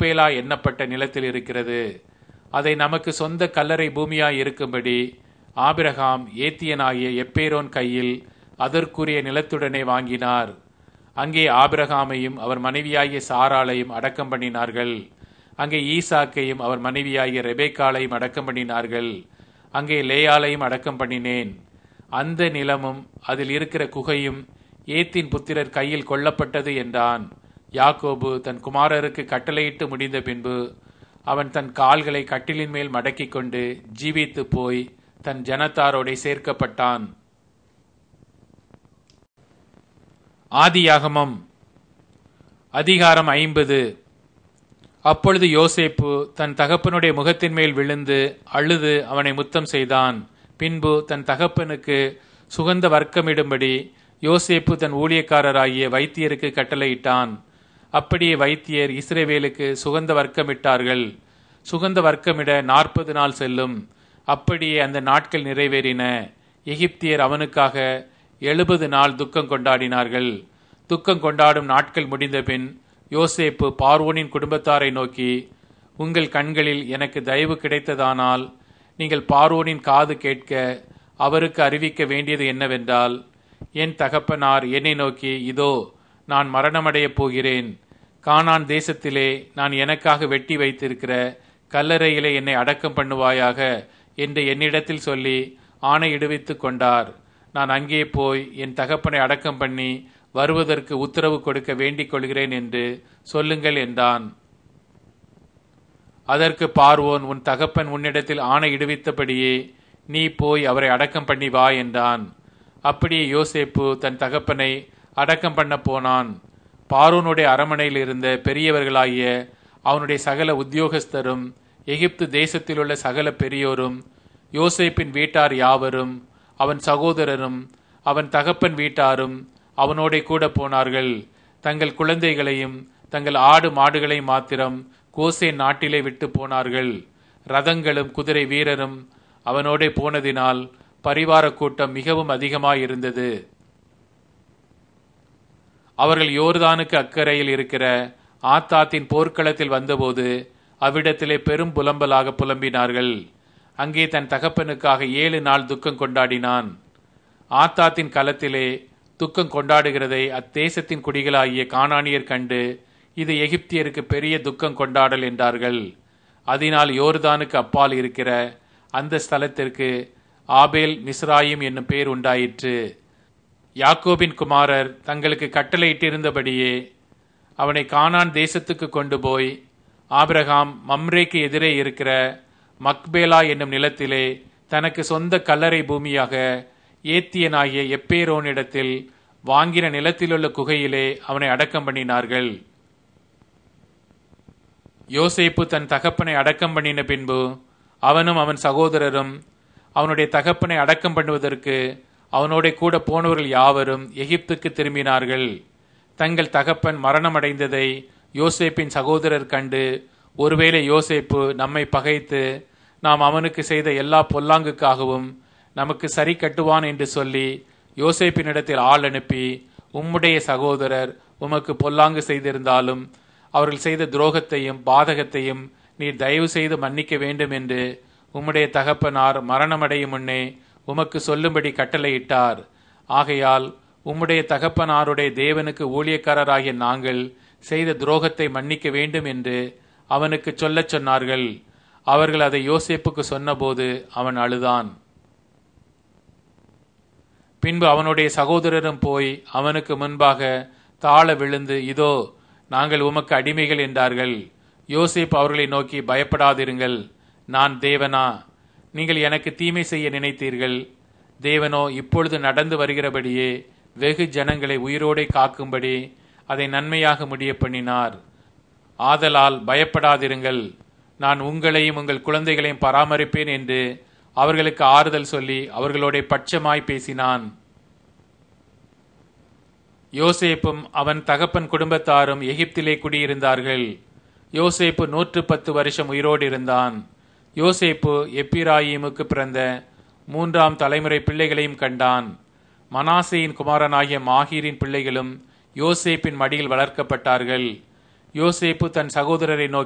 மக்பேலா எண்ணப்பட்ட நிலத்தில் இருக்கிறது அதை நமக்கு சொந்த கல்லறை பூமியாய் இருக்கும்படி ஆபிரகாம் ஏத்தியனாகிய எப்பேரோன் கையில் அதற்குரிய நிலத்துடனே வாங்கினார் அங்கே ஆபிரகாமையும் அவர் மனைவியாகிய சாராளையும் அடக்கம் பண்ணினார்கள் அங்கே ஈசாக்கையும் அவர் மனைவியாகிய ரெபேக்காளையும் அடக்கம் பண்ணினார்கள் அங்கே லேயாலையும் அடக்கம் பண்ணினேன் அந்த நிலமும் அதில் இருக்கிற குகையும் ஏத்தின் புத்திரர் கையில் கொல்லப்பட்டது என்றான் யாக்கோபு தன் குமாரருக்கு கட்டளையிட்டு முடிந்த பின்பு அவன் தன் கால்களை கட்டிலின் மேல் மடக்கிக் கொண்டு ஜீவித்து போய் தன் ஜனத்தாரோடே சேர்க்கப்பட்டான் ஆதியாகமம் அதிகாரம் ஐம்பது அப்பொழுது யோசேப்பு தன் தகப்பனுடைய முகத்தின் மேல் விழுந்து அழுது அவனை முத்தம் செய்தான் பின்பு தன் தகப்பனுக்கு சுகந்த வர்க்கமிடும்படி யோசேப்பு தன் ஊழியக்காரராகிய வைத்தியருக்கு கட்டளையிட்டான் அப்படியே வைத்தியர் இஸ்ரேவேலுக்கு சுகந்த வர்க்கமிட்டார்கள் சுகந்த வர்க்கமிட நாற்பது நாள் செல்லும் அப்படியே அந்த நாட்கள் நிறைவேறின எகிப்தியர் அவனுக்காக எழுபது நாள் துக்கம் கொண்டாடினார்கள் துக்கம் கொண்டாடும் நாட்கள் முடிந்தபின் யோசேப்பு பார்வோனின் குடும்பத்தாரை நோக்கி உங்கள் கண்களில் எனக்கு தயவு கிடைத்ததானால் நீங்கள் பார்வோனின் காது கேட்க அவருக்கு அறிவிக்க வேண்டியது என்னவென்றால் என் தகப்பனார் என்னை நோக்கி இதோ நான் மரணமடையப் போகிறேன் கானான் தேசத்திலே நான் எனக்காக வெட்டி வைத்திருக்கிற கல்லறையிலே என்னை அடக்கம் பண்ணுவாயாக என்று என்னிடத்தில் சொல்லி ஆணையிடுவித்துக் கொண்டார் நான் அங்கே போய் என் தகப்பனை அடக்கம் பண்ணி வருவதற்கு உத்தரவு கொடுக்க வேண்டிக் கொள்கிறேன் என்று சொல்லுங்கள் என்றான் அதற்கு பார்வோன் உன் தகப்பன் உன்னிடத்தில் ஆணையிடுவித்தபடியே நீ போய் அவரை அடக்கம் பண்ணி வா என்றான் அப்படியே யோசேப்பு தன் தகப்பனை அடக்கம் பண்ண போனான் பார்வோனுடைய அரமனையில் இருந்த பெரியவர்களாகிய அவனுடைய சகல உத்தியோகஸ்தரும் எகிப்து தேசத்தில் உள்ள சகல பெரியோரும் யோசேப்பின் வீட்டார் யாவரும் அவன் சகோதரரும் அவன் தகப்பன் வீட்டாரும் அவனோட கூட போனார்கள் தங்கள் குழந்தைகளையும் தங்கள் ஆடு மாடுகளையும் மாத்திரம் கோசே நாட்டிலே விட்டு போனார்கள் ரதங்களும் குதிரை வீரரும் அவனோட போனதினால் பரிவார கூட்டம் மிகவும் அதிகமாயிருந்தது அவர்கள் யோர்தானுக்கு அக்கறையில் இருக்கிற ஆத்தாத்தின் போர்க்களத்தில் வந்தபோது அவ்விடத்திலே பெரும் புலம்பலாக புலம்பினார்கள் அங்கே தன் தகப்பனுக்காக ஏழு நாள் துக்கம் கொண்டாடினான் ஆத்தாத்தின் களத்திலே துக்கம் கொண்டாடுகிறதை அத்தேசத்தின் குடிகளாகிய காணானியர் கண்டு இது எகிப்தியருக்கு பெரிய துக்கம் கொண்டாடல் என்றார்கள் அதனால் யோர்தானுக்கு அப்பால் இருக்கிற அந்த ஸ்தலத்திற்கு ஆபேல் மிஸ்ராயிம் என்னும் பேர் உண்டாயிற்று யாக்கோபின் குமாரர் தங்களுக்கு கட்டளையிட்டிருந்தபடியே அவனை கானான் தேசத்துக்கு கொண்டு போய் ஆபிரகாம் மம்ரேக்கு எதிரே இருக்கிற மக்பேலா என்னும் நிலத்திலே தனக்கு சொந்த கல்லறை பூமியாக ஏத்தியனாகிய எப்பேரோனிடத்தில் வாங்கின நிலத்திலுள்ள குகையிலே அவனை அடக்கம் பண்ணினார்கள் யோசேப்பு தன் தகப்பனை அடக்கம் பண்ணின பின்பு அவனும் அவன் சகோதரரும் அவனுடைய தகப்பனை அடக்கம் பண்ணுவதற்கு அவனோட கூட போனவர்கள் யாவரும் எகிப்துக்கு திரும்பினார்கள் தங்கள் தகப்பன் மரணமடைந்ததை யோசேப்பின் சகோதரர் கண்டு ஒருவேளை யோசேப்பு நம்மை பகைத்து நாம் அவனுக்கு செய்த எல்லா பொல்லாங்குக்காகவும் நமக்கு சரி கட்டுவான் என்று சொல்லி யோசேப்பினிடத்தில் ஆள் அனுப்பி உம்முடைய சகோதரர் உமக்கு பொல்லாங்கு செய்திருந்தாலும் அவர்கள் செய்த துரோகத்தையும் பாதகத்தையும் நீர் தயவு செய்து மன்னிக்க வேண்டும் என்று உம்முடைய தகப்பனார் மரணமடையும் முன்னே உமக்கு சொல்லும்படி கட்டளையிட்டார் ஆகையால் உம்முடைய தகப்பனாருடைய தேவனுக்கு ஊழியக்காரராகிய நாங்கள் செய்த துரோகத்தை மன்னிக்க வேண்டும் என்று அவனுக்கு சொல்லச் சொன்னார்கள் அவர்கள் அதை யோசேப்புக்கு சொன்னபோது அவன் அழுதான் பின்பு அவனுடைய சகோதரரும் போய் அவனுக்கு முன்பாக தாழ விழுந்து இதோ நாங்கள் உமக்கு அடிமைகள் என்றார்கள் யோசேப் அவர்களை நோக்கி பயப்படாதிருங்கள் நான் தேவனா நீங்கள் எனக்கு தீமை செய்ய நினைத்தீர்கள் தேவனோ இப்பொழுது நடந்து வருகிறபடியே வெகு ஜனங்களை உயிரோடே காக்கும்படி அதை நன்மையாக முடிய பண்ணினார் ஆதலால் பயப்படாதிருங்கள் நான் உங்களையும் உங்கள் குழந்தைகளையும் பராமரிப்பேன் என்று அவர்களுக்கு ஆறுதல் சொல்லி அவர்களோட பட்சமாய் பேசினான் யோசேப்பும் அவன் தகப்பன் குடும்பத்தாரும் எகிப்திலே குடியிருந்தார்கள் யோசேப்பு நூற்று பத்து வருஷம் உயிரோடு இருந்தான் யோசேப்பு எப்பிராயிமுக்கு பிறந்த மூன்றாம் தலைமுறை பிள்ளைகளையும் கண்டான் மனாசையின் குமாரனாகிய மாஹீரின் பிள்ளைகளும் யோசேப்பின் மடியில் வளர்க்கப்பட்டார்கள் யோசேப்பு தன் சகோதரரை நோக்கி